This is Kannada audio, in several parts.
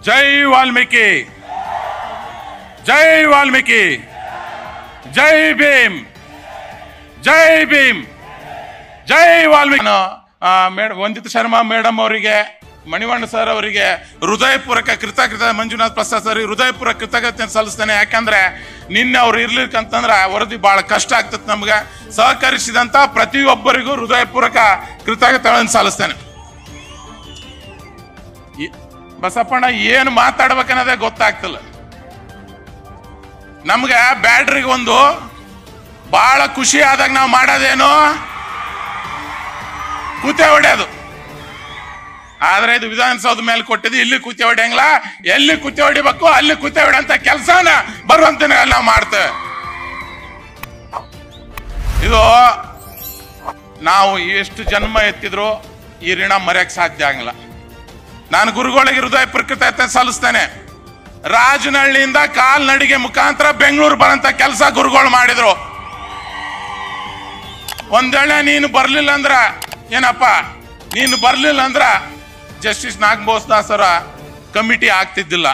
ಜೈ ವಾಲ್ಮೀಕಿ ಜೈ ವಾಲ್ಮೀಕಿ ಜೈ ಭೀಮ್ ಜೈ ಭೀಮ್ ಜೈ ವಾಲ್ಮೀಕಿ ನಾನು, ಆ, ಮೇಡ್ ವಂದಿತ ಶರ್ಮಾ ಮೇಡಮ್ ಅವರಿಗೆ ಮಣಿವಣ್ಣ ಸರ್ ಅವರಿಗೆ ಹೃದಯಪೂರ್ವಕ ಕೃತಜ್ಞತೆ ಮಂಜುನಾಥ್ ಪ್ರಸಾದ್ ಸರ್ ಹೃದಯಪೂರ್ವಕ ಕೃತಜ್ಞತೆ ಸಲ್ಲಿಸ್ತೇನೆ ಯಾಕಂದ್ರೆ ನಿನ್ನೆ ಅವ್ರು ಇರ್ಲಿಕ್ಕಂತಂದ್ರೆ ವರದಿ ಬಹಳ ಕಷ್ಟ ಆಗ್ತದೆ ನಮ್ಗೆ ಸಹಕರಿಸಿದಂತ ಪ್ರತಿಯೊಬ್ಬರಿಗೂ ಹೃದಯಪೂರ್ವಕ ಕೃತಜ್ಞತೆಗಳನ್ನು ಸಲ್ಲಿಸ್ತೇನೆ ಈ- ಬಸಪ್ಪಣ್ಣ ಏನು ಮಾತಾಡ್ಬೇಕನ್ನೋದೇ ಗೊತ್ತಾಗ್ತಿಲ್ಲ ನಮ್ಗೆ ಬ್ಯಾಟ್ರಿಗೆ ಒಂದು ಬಹಳ ಖುಷಿ ಆದಾಗ ನಾವು ಮಾಡೋದೇನು ಕೂತೆ ಹೊಡೆಯೋದು ಆದ್ರೆ ಇದು ವಿಧಾನಸೌಧ ಮೇಲೆ ಕೊಟ್ಟಿದ್ದು ಇಲ್ಲಿ ಕೂತೆ ಹೊಡೆಯಂಗಿಲ್ಲ ಎಲ್ಲಿ ಕೂತೆ ಹೊಡಿಬೇಕು ಅಲ್ಲಿ ಕೂತೆ ಹೊಡೆಯಂತ ಕೆಲಸನ ಬರುವಂತ ನಾವು ಮಾಡ್ತೇವೆ ಇದು ನಾವು ಎಷ್ಟು ಜನ್ಮ ಎತ್ತಿದ್ರು ಈ ಋಣ ಮರೆಯಕ್ ಸಾಧ್ಯ ಆಗಲ್ಲ ನಾನು ಗುರುಗಳಿಗೆ ಹೃದಯ ಪ್ರಕೃತ ಸಲ್ಲಿಸ್ತೇನೆ ರಾಜನಹಳ್ಳಿಯಿಂದ ಕಾಲ್ನಡಿಗೆ ಮುಖಾಂತರ ಬೆಂಗಳೂರು ಬರಂತ ಕೆಲಸ ಗುರುಗಳು ಮಾಡಿದ್ರು ಒಂದ್ ವೇಳೆ ನೀನು ಬರ್ಲಿಲ್ಲ ಅಂದ್ರ ಏನಪ್ಪ ನೀನು ಬರ್ಲಿಲ್ಲ ಅಂದ್ರ ಜಸ್ಟಿಸ್ ನಾಗಬೋಸ್ ದಾಸರ ಕಮಿಟಿ ಆಗ್ತಿದ್ದಿಲ್ಲ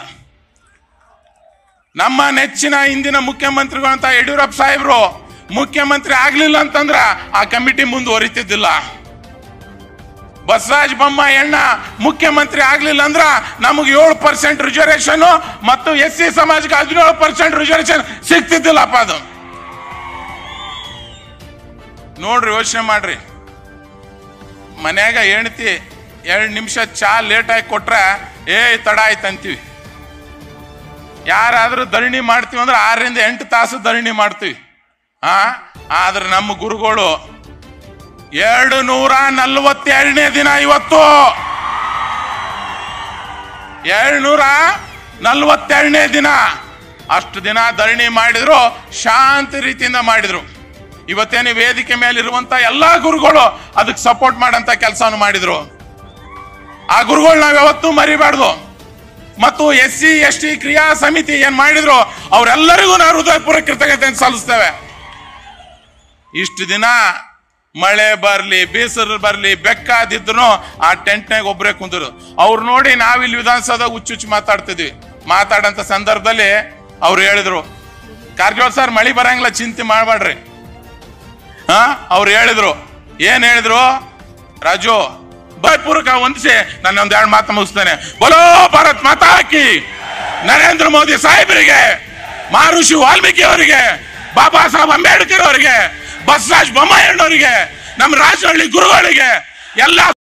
ನಮ್ಮ ನೆಚ್ಚಿನ ಇಂದಿನ ಮುಖ್ಯಮಂತ್ರಿಗಳು ಅಂತ ಯಡಿಯೂರಪ್ಪ ಸಾಹೇಬ್ರು ಮುಖ್ಯಮಂತ್ರಿ ಆಗ್ಲಿಲ್ಲ ಅಂತಂದ್ರ ಆ ಕಮಿಟಿ ಮುಂದುವರಿತಿದ್ದಿಲ್ಲ ಬಸವರಾಜ ಬೊಮ್ಮಾಯಿ ಅಣ್ಣ ಮುಖ್ಯಮಂತ್ರಿ ಆಗ್ಲಿಲ್ಲ ಅಂದ್ರ ನಮಗೆ ಏಳು ಪರ್ಸೆಂಟ್ ರಿಸರ್ವೇಶನ್ ಮತ್ತು ಎಸ್ ಸಿ ಸಮಾಜಕ್ಕೆ ಹದಿನೇಳು ಪರ್ಸೆಂಟ್ ರಿಸರ್ವೇಶನ್ ಸಿಗ್ತಿದ್ದಿಲ್ಲಪ್ಪ ಅದು ನೋಡ್ರಿ ಯೋಚನೆ ಮಾಡ್ರಿ ಮನ್ಯಾಗ ಹೆಣ್ತಿ ಎರಡು ನಿಮಿಷ ಚಾ ಲೇಟ್ ಆಗಿ ಕೊಟ್ರೆ ಏ ತಡ ಆಯ್ತು ಅಂತೀವಿ ಯಾರಾದ್ರೂ ಧರಣಿ ಮಾಡ್ತೀವಿ ಅಂದ್ರೆ ಆರರಿಂದ ಎಂಟು ತಾಸು ಧರಣಿ ಮಾಡ್ತೀವಿ ಆ ಆದ್ರೆ ನಮ್ಮ ಗುರುಗಳು ಎರಡು ನೂರ ನಲ್ವತ್ತೆರಡನೇ ದಿನ ಇವತ್ತು ಎರಡು ನೂರ ನಲ್ವತ್ತೆರಡನೇ ದಿನ ಅಷ್ಟು ದಿನ ಧರಣಿ ಮಾಡಿದ್ರು ಶಾಂತ ರೀತಿಯಿಂದ ಮಾಡಿದ್ರು ಇವತ್ತೇನು ವೇದಿಕೆ ಮೇಲಿರುವಂತ ಎಲ್ಲಾ ಗುರುಗಳು ಅದಕ್ಕೆ ಸಪೋರ್ಟ್ ಮಾಡಂತ ಕೆಲಸವನ್ನು ಮಾಡಿದ್ರು ಆ ಗುರುಗಳು ನಾವ್ ಯಾವತ್ತೂ ಮರಿಬಾರ್ದು ಮತ್ತು ಎಸ್ ಸಿ ಎಸ್ ಟಿ ಕ್ರಿಯಾ ಸಮಿತಿ ಏನ್ ಮಾಡಿದ್ರು ಅವರೆಲ್ಲರಿಗೂ ನಾವು ಹೃದಯಪೂರ್ವಕ ಕೃತಜ್ಞತೆ ಸಲ್ಲಿಸ್ತೇವೆ ಇಷ್ಟು ದಿನ ಮಳೆ ಬರ್ಲಿ ಬೇಸರ ಬರ್ಲಿ ಬೆಕ್ಕಾದಿದ್ರು ಆ ಟೆಂಟ್ನಾಗ ಒಬ್ಬರೇ ಕುಂತರು ಅವ್ರು ನೋಡಿ ನಾವಿಲ್ಲಿ ವಿಧಾನಸೌಧ ಹುಚ್ಚುಚ್ಚು ಮಾತಾಡ್ತಿದ್ವಿ ಮಾತಾಡಂತ ಸಂದರ್ಭದಲ್ಲಿ ಅವ್ರು ಹೇಳಿದ್ರು ಕಾರಜೋಳ ಸರ್ ಮಳಿ ಬರಂಗಿಲ್ಲ ಚಿಂತೆ ಮಾಡಬೇಡ್ರಿ ಹಾ ಅವ್ರು ಹೇಳಿದ್ರು ಏನ್ ಹೇಳಿದ್ರು ರಾಜು ಭಯಪೂರ್ವಕ ಹೊಂದಿಸಿ ನಾನು ಒಂದ್ ಎರಡು ಮಾತು ಮುಗಿಸ್ತೇನೆ ಬಲೋ ಭಾರತ್ ಮಾತಾ ಹಾಕಿ ನರೇಂದ್ರ ಮೋದಿ ಸಾಹೇಬರಿಗೆ ಮಹರ್ಷಿ ವಾಲ್ಮೀಕಿ ಅವರಿಗೆ ಬಾಬಾ ಸಾಹೇಬ್ ಅಂಬೇಡ್ಕರ್ ಅವರಿಗೆ ಬಸವರಾಜ್ ಬೊಮ್ಮಾಯಿ ಅಣ್ಣವರಿಗೆ ನಮ್ಮ ರಾಜಹಳ್ಳಿ ಗುರುಗಳಿಗೆ ಎಲ್ಲ